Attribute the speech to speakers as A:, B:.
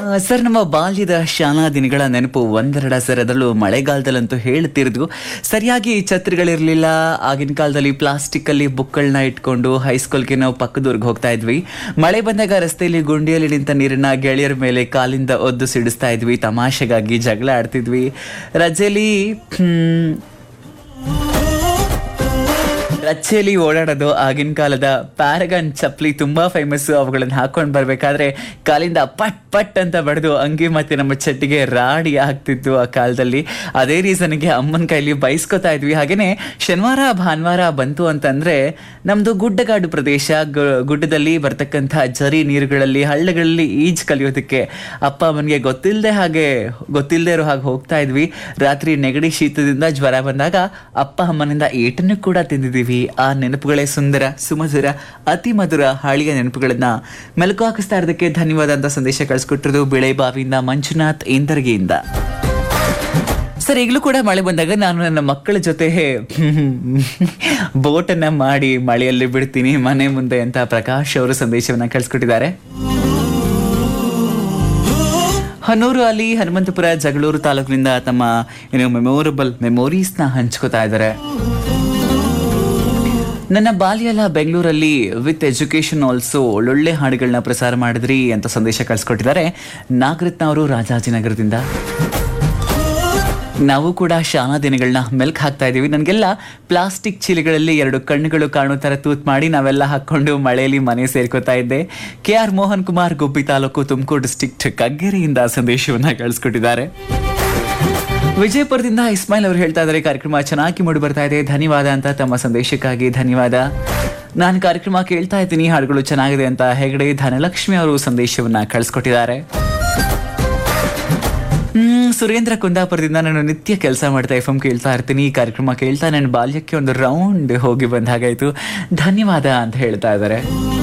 A: sir ನಮ್ಮ ಬಾಲ್ಯದ ಶಾಲಾ ದಿನಗಳ ನೆನಪು ಒಂದೆರಡ ಸರ್ ಅದರಲ್ಲೂ ಮಳೆಗಾಲದಲ್ಲಂತೂ ಹೇಳ್ತಿರ್ದು ಸರಿಯಾಗಿ ಛತ್ರಿಗಳಿರಲಿಲ್ಲ ಆಗಿನ ಕಾಲದಲ್ಲಿ ಪ್ಲಾಸ್ಟಿಕ್ಕಲ್ಲಿ ಬುಕ್ಗಳನ್ನ ಇಟ್ಕೊಂಡು ಹೈಸ್ಕೂಲ್ಗೆ ನಾವು ಪಕ್ಕದೂರ್ಗೆ ಹೋಗ್ತಾ ಇದ್ವಿ ಮಳೆ ಬಂದಾಗ ರಸ್ತೆಯಲ್ಲಿ ಗುಂಡಿಯಲ್ಲಿ ನಿಂತ ನೀರನ್ನ ಗೆಳೆಯರ ಮೇಲೆ ಕಾಲಿಂದ ಒದ್ದು ಸಿಡಿಸ್ತಾ ಇದ್ವಿ ತಮಾಷೆಗಾಗಿ ಜಗಳ ಆಡ್ತಿದ್ವಿ ರಜೆಲಿ ಹ್ಮ್, ರಚ್ಚೆಯಲ್ಲಿ ಓಡಾಡೋದು ಆಗಿನ ಕಾಲದ ಪ್ಯಾರಗನ್ ಚಪ್ಪಲಿ ತುಂಬಾ ಫೇಮಸ್ ಅವುಗಳನ್ನ ಹಾಕೊಂಡು ಬರ್ಬೇಕಾದ್ರೆ ಕಾಲಿಂದ ಪಟ್ ಪಟ್ ಅಂತ ಬಡ್ದು ಅಂಗಿ ಮತ್ತೆ ನಮ್ಮ ಚಟ್ಟಿಗೆ ರಾಡಿ ಆಗ್ತಿತ್ತು ಆ ಕಾಲದಲ್ಲಿ ಅದೇ ರೀಸನ್ಗೆ ಅಮ್ಮನ ಕೈಲಿ ಬೈಸ್ಕೊತಾ ಇದ್ವಿ ಹಾಗೇನೆ ಶನಿವಾರ ಭಾನುವಾರ ಬಂತು ಅಂತಂದ್ರೆ ನಮ್ದು ಗುಡ್ಡಗಾಡು ಪ್ರದೇಶ ಗು- ಗುಡ್ಡದಲ್ಲಿ ಬರ್ತಕ್ಕಂಥ ಜರಿ ನೀರುಗಳಲ್ಲಿ ಹಳ್ಳಗಳಲ್ಲಿ ಈಜ್ ಕಲಿಯೋದಕ್ಕೆ ಅಪ್ಪ ಅಮ್ಮನಿಗೆ ಗೊತ್ತಿಲ್ಲದೆ ಹಾಗೆ ಗೊತ್ತಿಲ್ಲದೆ ಇರೋ ಹಾಗೆ ಹೋಗ್ತಾ ಇದ್ವಿ ರಾತ್ರಿ ನೆಗಡಿ ಶೀತದಿಂದ ಜ್ವರ ಬಂದಾಗ ಅಪ್ಪ ಅಮ್ಮನಿಂದ ಏಟನ್ನು ಕೂಡ ತಿಂದಿದ್ದೀವಿ ಆ ನೆನಪುಗಳೇ ಸುಂದರ ಸುಮಧುರ ಅತಿ ಮಧುರ ಹಾಳಿಯ ನೆನಪುಗಳನ್ನ ಮೆಲುಕು ಹಾಕಿಸ್ತಾ ಇರೋದಕ್ಕೆ ಧನ್ಯವಾದ ಅಂತ ಸಂದೇಶ ಕಳಿಸ್ಕೊಟ್ಟಿರೋದು ಬಿಳೆ ಬಾವಿಯಿಂದ ಮಂಜುನಾಥ್ ಇಂದರ್ಗಿಯಿಂದ ಸರ್ ಈಗಲೂ ಕೂಡ ಮಳೆ ಬಂದಾಗ ನಾನು ನನ್ನ ಮಕ್ಕಳ ಜೊತೆ ಬೋಟನ್ನ ಮಾಡಿ ಮಳೆಯಲ್ಲಿ ಬಿಡ್ತೀನಿ ಮನೆ ಮುಂದೆ ಅಂತ ಪ್ರಕಾಶ್ ಅವರು ಸಂದೇಶವನ್ನ ಕಳಿಸ್ಕೊಟ್ಟಿದ್ದಾರೆ ಹನೂರು ಅಲ್ಲಿ ಹನುಮಂತಪುರ ಜಗಳೂರು ತಾಲೂಕಿನಿಂದ ತಮ್ಮ ಏನು ಮೆಮೊರಬಲ್ ಮೆಮೊರೀಸ್ನ ಹಂಚ್ಕೋತಾ ಇದ್ದಾರೆ ನನ್ನ ಬಾಲ್ಯ ಎಲ್ಲ ಬೆಂಗಳೂರಲ್ಲಿ ವಿತ್ ಎಜುಕೇಶನ್ ಆಲ್ಸೋ ಒಳ್ಳೊಳ್ಳೆ ಹಾಡುಗಳನ್ನ ಪ್ರಸಾರ ಮಾಡಿದ್ರಿ ಅಂತ ಸಂದೇಶ ಕಳಿಸ್ಕೊಟ್ಟಿದ್ದಾರೆ ನಾಗರತ್ನ ಅವರು ರಾಜಾಜಿನಗರದಿಂದ ನಾವು ಕೂಡ ಶಾಲಾ ದಿನಗಳನ್ನ ಮೆಲ್ಕ್ ಹಾಕ್ತಾ ಇದೀವಿ ನನಗೆಲ್ಲ ಪ್ಲಾಸ್ಟಿಕ್ ಚೀಲಗಳಲ್ಲಿ ಎರಡು ಕಣ್ಣುಗಳು ಕಾಣೋ ಥರ ತೂತ್ ಮಾಡಿ ನಾವೆಲ್ಲ ಹಾಕೊಂಡು ಮಳೆಯಲ್ಲಿ ಮನೆ ಸೇರ್ಕೋತಾ ಇದ್ದೆ K R Mohan Kumar Gubbi taluk Tumakuru district ಕಗ್ಗೆರೆಯಿಂದ ಸಂದೇಶವನ್ನ ಕಳಿಸ್ಕೊಟ್ಟಿದ್ದಾರೆ ವಿಜಯಪುರದಿಂದ ಇಸ್ಮಾಯಿಲ್ ಅವರು ಹೇಳ್ತಾ ಇದ್ದಾರೆ ಕಾರ್ಯಕ್ರಮ ಚೆನ್ನಾಗಿ ಮೂಡಿ ಬರ್ತಾ ಇದೆ ಧನ್ಯವಾದ ಅಂತ ತಮ್ಮ ಸಂದೇಶಕ್ಕಾಗಿ ಧನ್ಯವಾದ ನಾನು ಕಾರ್ಯಕ್ರಮ ಕೇಳ್ತಾ ಇದ್ದೀನಿ ಹಾಡುಗಳು ಚೆನ್ನಾಗಿದೆ ಅಂತ ಹೆಗಡೆ ಧನಲಕ್ಷ್ಮಿ ಅವರು ಸಂದೇಶವನ್ನ ಕಳಿಸ್ಕೊಟ್ಟಿದ್ದಾರೆ ಹ್ಮ್ ಸುರೇಂದ್ರ ಕುಂದಾಪುರದಿಂದ ನಾನು ನಿತ್ಯ ಕೆಲಸ ಮಾಡ್ತಾ ಎಫ್ ಎಂ ಕೇಳ್ತಾ ಇರ್ತೀನಿ ಈ ಕಾರ್ಯಕ್ರಮ ಕೇಳ್ತಾ ನನ್ನ ಬಾಲ್ಯಕ್ಕೆ ಒಂದು ರೌಂಡ್ ಹೋಗಿ ಬಂದ ಹಾಗಾಯ್ತು ಧನ್ಯವಾದ ಅಂತ ಹೇಳ್ತಾ ಇದ್ದಾರೆ